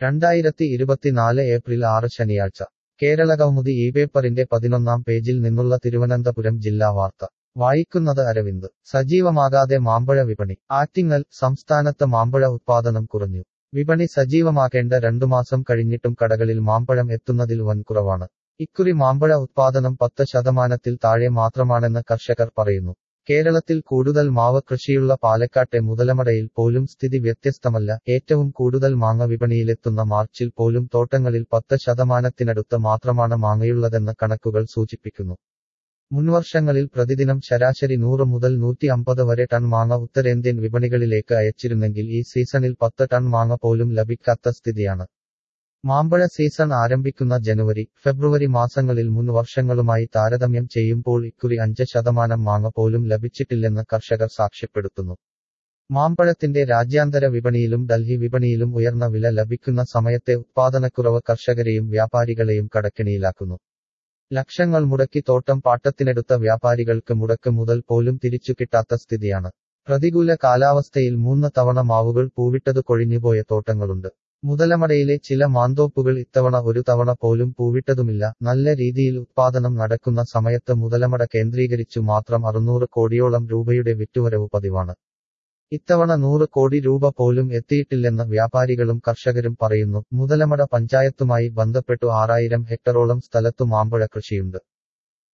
രണ്ടായിരത്തി ഇരുപത്തിനാല് ഏപ്രിൽ ആറ് ശനിയാഴ്ച കേരളകൗമുദി ഈ പേപ്പറിന്റെ പതിനൊന്നാം പേജിൽ നിന്നുള്ള തിരുവനന്തപുരം ജില്ലാ വാർത്ത വായിക്കുന്നത് അരവിന്ദ് സജീവമാകാതെ മാമ്പഴ വിപണി ആറ്റിങ്ങൽ സംസ്ഥാനത്ത് മാമ്പഴ ഉത്പാദനം കുറഞ്ഞു വിപണി സജീവമാക്കേണ്ട രണ്ടു മാസം കഴിഞ്ഞിട്ടും കടകളിൽ മാമ്പഴം എത്തുന്നതിൽ വൻ കുറവാണ് ഇക്കുറി മാമ്പഴ ഉത്പാദനം പത്ത് ശതമാനത്തിൽ താഴെ മാത്രമാണെന്ന് കർഷകർ പറയുന്നു കേരളത്തിൽ കൂടുതൽ മാവ് കൃഷിയുള്ള പാലക്കാട്ടെ മുതലമടയിൽ പോലും സ്ഥിതി വ്യത്യസ്തമല്ല ഏറ്റവും കൂടുതൽ മാങ്ങ വിപണിയിലെത്തുന്ന മാർച്ചിൽ പോലും തോട്ടങ്ങളിൽ പത്ത് ശതമാനത്തിനടുത്ത് മാത്രമാണ് മാങ്ങയുള്ളതെന്ന് കണക്കുകൾ സൂചിപ്പിക്കുന്നു മുൻവർഷങ്ങളിൽ പ്രതിദിനം ശരാശരി നൂറ് മുതൽ നൂറ്റി അമ്പത് വരെ ടൺ മാങ്ങ ഉത്തരേന്ത്യൻ വിപണികളിലേക്ക് അയച്ചിരുന്നെങ്കിൽ ഈ സീസണിൽ പത്ത് ടൺ മാങ്ങ പോലും ലഭിക്കാത്ത സ്ഥിതിയാണ് മാമ്പഴ സീസൺ ആരംഭിക്കുന്ന ജനുവരി ഫെബ്രുവരി മാസങ്ങളിൽ മുൻ വർഷങ്ങളുമായി താരതമ്യം ചെയ്യുമ്പോൾ ഇക്കുറി അഞ്ച് ശതമാനം മാങ്ങ പോലും ലഭിച്ചിട്ടില്ലെന്ന് കർഷകർ സാക്ഷ്യപ്പെടുത്തുന്നു മാമ്പഴത്തിന്റെ രാജ്യാന്തര വിപണിയിലും ഡൽഹി വിപണിയിലും ഉയർന്ന വില ലഭിക്കുന്ന സമയത്തെ ഉത്പാദനക്കുറവ് കർഷകരെയും വ്യാപാരികളെയും കടക്കിണിയിലാക്കുന്നു ലക്ഷങ്ങൾ മുടക്കി തോട്ടം പാട്ടത്തിനെടുത്ത വ്യാപാരികൾക്ക് മുടക്ക് മുതൽ പോലും തിരിച്ചു കിട്ടാത്ത സ്ഥിതിയാണ് പ്രതികൂല കാലാവസ്ഥയിൽ മൂന്ന് തവണ മാവുകൾ പൂവിട്ടത് കൊഴിഞ്ഞുപോയ തോട്ടങ്ങളുണ്ട് മുതലമടയിലെ ചില മാന്തോപ്പുകൾ ഇത്തവണ ഒരു തവണ പോലും പൂവിട്ടതുമില്ല നല്ല രീതിയിൽ ഉത്പാദനം നടക്കുന്ന സമയത്ത് മുതലമട കേന്ദ്രീകരിച്ചു മാത്രം അറുന്നൂറ് കോടിയോളം രൂപയുടെ വിറ്റുവരവ് പതിവാണ് ഇത്തവണ നൂറ് കോടി രൂപ പോലും എത്തിയിട്ടില്ലെന്ന് വ്യാപാരികളും കർഷകരും പറയുന്നു മുതലമട പഞ്ചായത്തുമായി ബന്ധപ്പെട്ടു ആറായിരം ഹെക്ടറോളം സ്ഥലത്തു മാമ്പഴ കൃഷിയുണ്ട്